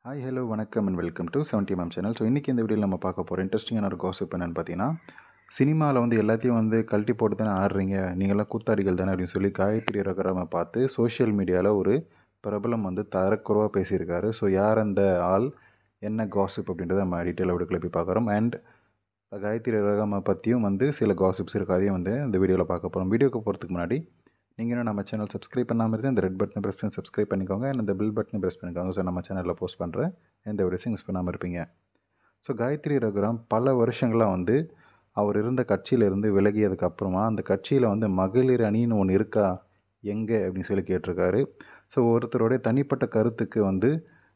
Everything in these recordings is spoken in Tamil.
ஹாய் ஹலோ வணக்கம் and welcome to seventy ma'am channel so இன்றைக்கி இந்த வீடியோவில் நம்ம பார்க்க போகிற இன்ட்ரெஸ்டிங்கான ஒரு காசிப் என்னென்னு பார்த்தீங்கன்னா சினிமாவில் வந்து எல்லாத்தையும் வந்து கழட்டி போட்டு தானே ஆடுறீங்க நீங்களாம் கூத்தாடிகள் தானே அப்படின்னு சொல்லி காயத்ரி ரகராமை பார்த்து சோஷியல் மீடியாவில் ஒரு பிரபலம் வந்து தரக்குறவாக பேசியிருக்காரு ஸோ யார் அந்த ஆள் என்ன காசிப் அப்படின்றத நம்ம டீட்டெயிலாக வீடியோக்குள்ள போய் பார்க்குறோம் அண்ட் காயத்ரி ரகமை பற்றியும் வந்து சில காசிப்ஸ் இருக்குது அதையும் வந்து இந்த வீடியோவில் பார்க்க போகிறோம் வீடியோக்கு போகிறதுக்கு முன்னாடி நீங்கள் இன்னும் நம்ம சேனல் சப்ஸ்கிரைப் பண்ணாமல் இருந்தால் இந்த ரெட் பட்டனை ப்ரெஸ் பண்ணி சப்ஸ்கிரைப் பண்ணிக்கோங்க அண்ட் இந்த பில் பட்டனை ப்ரெஸ் பண்ணிக்கோங்க ஸோ நம்ம சேனலில் போஸ்ட் பண்ணுற எந்த ஒரு மிஸ் பண்ணாமல் இருப்பீங்க ஸோ காயத்ரி ரகுராம் பல வருஷங்களாக வந்து அவர் இருந்த கட்சியிலேருந்து விலகியதுக்கு அப்புறமா அந்த கட்சியில் வந்து மகளிர் அணின்னு ஒன்று இருக்கா எங்கே அப்படின்னு சொல்லி கேட்டிருக்காரு ஸோ ஒருத்தருடைய தனிப்பட்ட கருத்துக்கு வந்து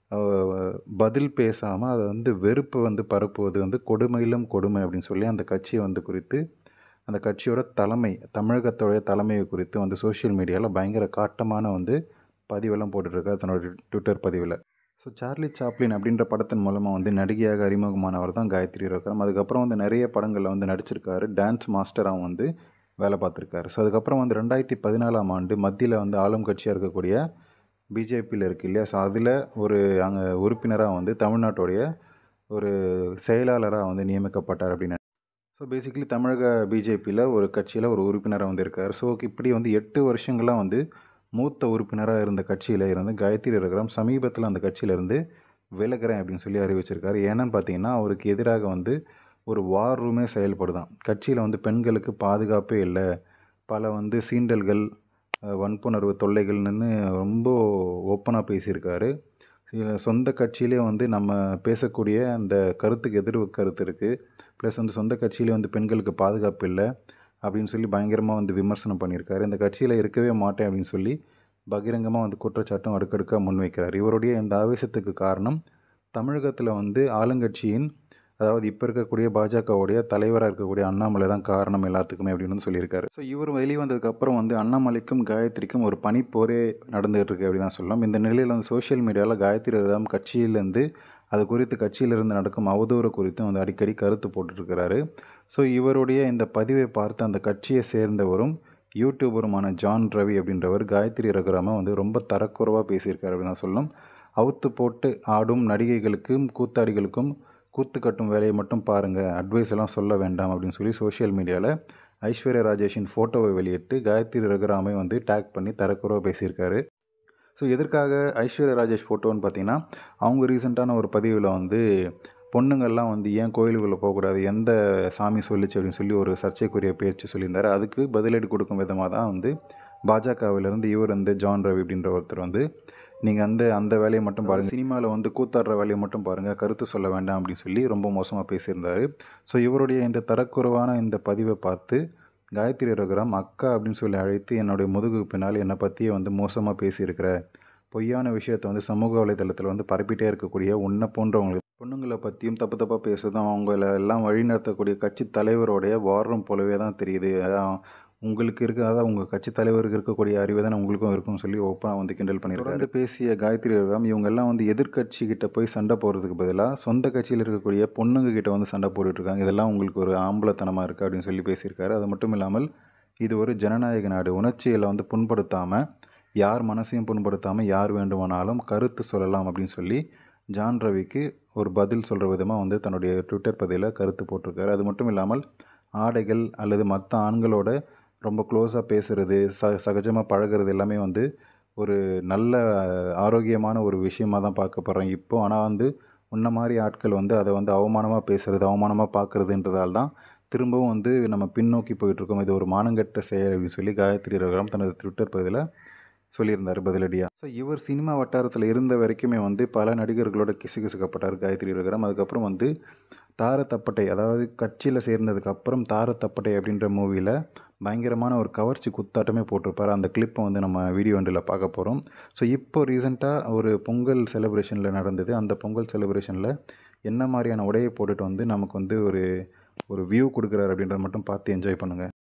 அஹ், பதில் பேசாமல் அதை வந்து வெறுப்பு வந்து பரப்புவது வந்து கொடுமையிலும் கொடுமை அப்படின்னு சொல்லி அந்த கட்சியை வந்து குறித்து அந்த கட்சியோட தலைமை தமிழகத்தோடைய தலைமையை குறித்து வந்து சோஷியல் மீடியாவில் பயங்கர காட்டமான வந்து பதிவெல்லாம் போட்டுட்ருக்காரு தன்னோட ட்விட்டர் பதிவில் ஸோ சார்லி சாப்ளின் அப்படின்ற படத்தின் மூலமாக வந்து நடிகையாக அறிமுகமானவர் தான் காயத்ரி ரகுராம் அதுக்கப்புறம் வந்து நிறைய படங்களில் வந்து நடிச்சிருக்காரு டான்ஸ் மாஸ்டராகவும் வந்து வேலை பார்த்துருக்காரு ஸோ அதுக்கப்புறம் வந்து ரெண்டாயிரத்தி பதினாலாம் ஆண்டு மத்தியில் வந்து ஆளும் கட்சியாக இருக்கக்கூடிய பிஜேபியில் இருக்கு இல்லையா ஸோ அதில் ஒரு அங்கே உறுப்பினராக வந்து தமிழ்நாட்டுடைய ஒரு செயலாளராக வந்து நியமிக்கப்பட்டார் அப்படின்னு ஸோ பேசிக்கலி தமிழக பிஜேபியில் ஒரு கட்சியில் ஒரு உறுப்பினராக வந்து இருக்கார் ஸோ இப்படி வந்து எட்டு வருஷங்களாக வந்து மூத்த உறுப்பினராக இருந்த கட்சியில் இருந்து காயத்ரி ரகுராம் சமீபத்தில் அந்த கட்சியிலேருந்து விலகிறேன் அப்படின்னு சொல்லி அறிவிச்சிருக்காரு ஏன்னு பார்த்தீங்கன்னா அவருக்கு எதிராக வந்து ஒரு வார் ரூமே செயல்படுதான் கட்சியில் வந்து பெண்களுக்கு பாதுகாப்பே இல்லை பல வந்து சீண்டல்கள் அஹ், வன்புணர்வு தொல்லைகள்னு ரொம்ப ஓப்பனாக பேசியிருக்காரு இதுல சொந்த கட்சியிலே வந்து நம்ம பேசக்கூடிய அந்த கருத்துக்கு எதிர் கருத்து இருக்குது ப்ளஸ் வந்து சொந்த கட்சியிலே வந்து பெண்களுக்கு பாதுகாப்பு இல்லை அப்படின்னு சொல்லி பயங்கரமாக வந்து விமர்சனம் பண்ணியிருக்காரு இந்த கட்சியில் இருக்கவே மாட்டேன் அப்படின்னு சொல்லி பகிரங்கமாக வந்து குற்றச்சாட்டும் அடுக்கடுக்காக முன்வைக்கிறார் இவருடைய இந்த ஆவேசத்துக்கு காரணம் தமிழகத்தில் வந்து ஆளுங்கட்சியின் அதாவது இப்போ இருக்கக்கூடிய பாஜகவுடைய தலைவராக இருக்கக்கூடிய அண்ணாமலை தான் காரணம் எல்லாத்துக்குமே அப்படின்னு வந்து சொல்லியிருக்காரு ஸோ இவர் வெளியே வந்ததுக்கப்புறம் வந்து அண்ணாமலைக்கும் காயத்ரிக்கும் ஒரு பனிப்போரே நடந்துகிட்டு இருக்கு அப்படின்னு தான் சொல்லலாம் இந்த நிலையில் வந்து சோஷியல் மீடியாவில் காயத்ரி ரகுராம் கட்சியிலேருந்து அது குறித்து கட்சியிலிருந்து நடக்கும் அவதூறு குறித்தும் வந்து அடிக்கடி கருத்து போட்டுட்ருக்கிறாரு ஸோ இவருடைய இந்த பதிவை பார்த்து அந்த கட்சியை சேர்ந்தவரும் யூடியூபருமான ஜான் ரவி அப்படின்றவர் காயத்ரி ரகுராமை வந்து ரொம்ப தரக்குறைவாக பேசியிருக்காரு அப்படின்னு தான் சொல்லணும் அவுத்து போட்டு ஆடும் நடிகைகளுக்கும் கூத்தாடிகளுக்கும் கூத்து கட்டும் வேலையை மட்டும் பாருங்கள் அட்வைஸ் எல்லாம் சொல்ல வேண்டாம் அப்படின்னு சொல்லி சோஷியல் மீடியாவில் ஐஸ்வர்யா ராஜேஷின் ஃபோட்டோவை வெளியிட்டு காயத்ரி ரகுராமை வந்து டேக் பண்ணி தரக்குறைவாக பேசியிருக்காரு ஸோ எதற்காக ஐஸ்வர்யா ராஜேஷ் ஃபோட்டோன்னு பார்த்தீங்கன்னா அவங்க ரீசெண்டான ஒரு பதிவில் வந்து பொண்ணுங்கள்லாம் வந்து ஏன் கோயிலுக்குள்ளே போகக்கூடாது எந்த சாமி சொல்லிச்சு அப்படின்னு சொல்லி ஒரு சர்ச்சைக்குரிய பேச்சு சொல்லியிருந்தாரு அதுக்கு பதிலடி கொடுக்கும் விதமாக தான் வந்து பாஜகவிலேருந்து இவர் வந்து ஜான் ரவி அப்படின்ற ஒருத்தர் வந்து நீங்கள் அந்த அந்த வேலையை மட்டும் பாருங்கள் சினிமாவில் வந்து கூத்தாடுற வேலையை மட்டும் பாருங்கள் கருத்து சொல்ல வேண்டாம் அப்படின்னு சொல்லி ரொம்ப மோசமாக பேசியிருந்தார் ஸோ இவருடைய இந்த தரக்குறைவான இந்த பதிவை பார்த்து காயத்ரி ரகுராம் அக்கா அப்படின்னு சொல்லி அழைத்து என்னுடைய முதுகு பின்னால் என்னை பற்றியே வந்து மோசமாக பேசியிருக்கிற பொய்யான விஷயத்தை வந்து சமூக வலைதளத்தில் வந்து பரப்பிட்டே இருக்கக்கூடிய உன்னை போன்றவங்களுக்கு பொண்ணுங்களை பற்றியும் தப்பு தப்பாக பேசுறதும் அவங்கள எல்லாம் வழிநடத்தக்கூடிய கட்சி தலைவருடைய வாரம் போலவே தான் தெரியுது அதான் உங்களுக்கு இருக்க அதான் உங்கள் கட்சி தலைவருக்கு இருக்கக்கூடிய அறிவு தானே உங்களுக்கும் இருக்கும்னு சொல்லி ஓப்பனாக வந்து கிண்டல் பண்ணியிருக்காரு தொடர்ந்து பேசிய காயத்ரி ரகுராம் இவங்கெல்லாம் வந்து எதிர்க்கட்சி கிட்ட போய் சண்டை போடுறதுக்கு பதிலாக சொந்த கட்சியில் இருக்கக்கூடிய பொண்ணுங்க கிட்ட வந்து சண்டை போட்டுட்டு இருக்காங்க இதெல்லாம் உங்களுக்கு ஒரு ஆம்பளத்தனமாக இருக்குது அப்படின்னு சொல்லி பேசியிருக்காரு அது மட்டும் இல்லாமல் இது ஒரு ஜனநாயக நாடு உணர்ச்சிகளை வந்து புண்படுத்தாமல் யார் மனசையும் புண்படுத்தாமல் யார் வேண்டுமானாலும் கருத்து சொல்லலாம் அப்படின்னு சொல்லி ஜான் ரவிக்கு ஒரு பதில் சொல்கிற விதமாக வந்து தன்னுடைய ட்விட்டர் பதிவில் கருத்து போட்டிருக்காரு அது மட்டும் இல்லாமல் ஆடைகள் அல்லது மற்ற ஆண்களோட ரொம்ப க்ளோஸாக பேசுகிறது ச சகஜமாக பழகுறது எல்லாமே வந்து ஒரு நல்ல ஆரோக்கியமான ஒரு விஷயமாக தான் பார்க்கப்படுறேன் இப்போ ஆனால் வந்து உன்ன மாதிரி ஆட்கள் வந்து அதை வந்து அவமானமாக பேசுகிறது அவமானமாக பார்க்குறதுன்றதால தான் திரும்பவும் வந்து நம்ம பின்னோக்கி போயிட்டுருக்கோம் இது ஒரு மானங்கெட்ட செயல் அப்படின்னு சொல்லி காயத்ரி ரகுராம் தனது ட்விட்டர் பதிவில் சொல்லியிருந்தார் பதிலடியாக ஸோ இவர் சினிமா வட்டாரத்தில் இருந்த வரைக்குமே வந்து பல நடிகர்களோட கிசுகிசுக்கப்பட்டார் காயத்ரி ரகுராம் அதுக்கப்புறம் வந்து தாரத்தப்பட்டை அதாவது கட்சியில் சேர்ந்ததுக்கு அப்புறம் தாரத்தப்பட்டை அப்படின்ற மூவியில் பயங்கரமான ஒரு கவர்ச்சி குத்தாட்டமே போட்டிருப்பார் அந்த கிளிப்பை வந்து நம்ம வீடியோ ஒன்றில் பார்க்க போகிறோம் ஸோ இப்போ ரீசெண்டாக ஒரு பொங்கல் செலிப்ரேஷனில் நடந்தது அந்த பொங்கல் செலிப்ரேஷனில் என்ன மாதிரியான உடையை போட்டுட்டு வந்து நமக்கு வந்து ஒரு ஒரு வியூ கொடுக்குறாரு அப்படின்றத மட்டும் பார்த்து என்ஜாய் பண்ணுங்கள்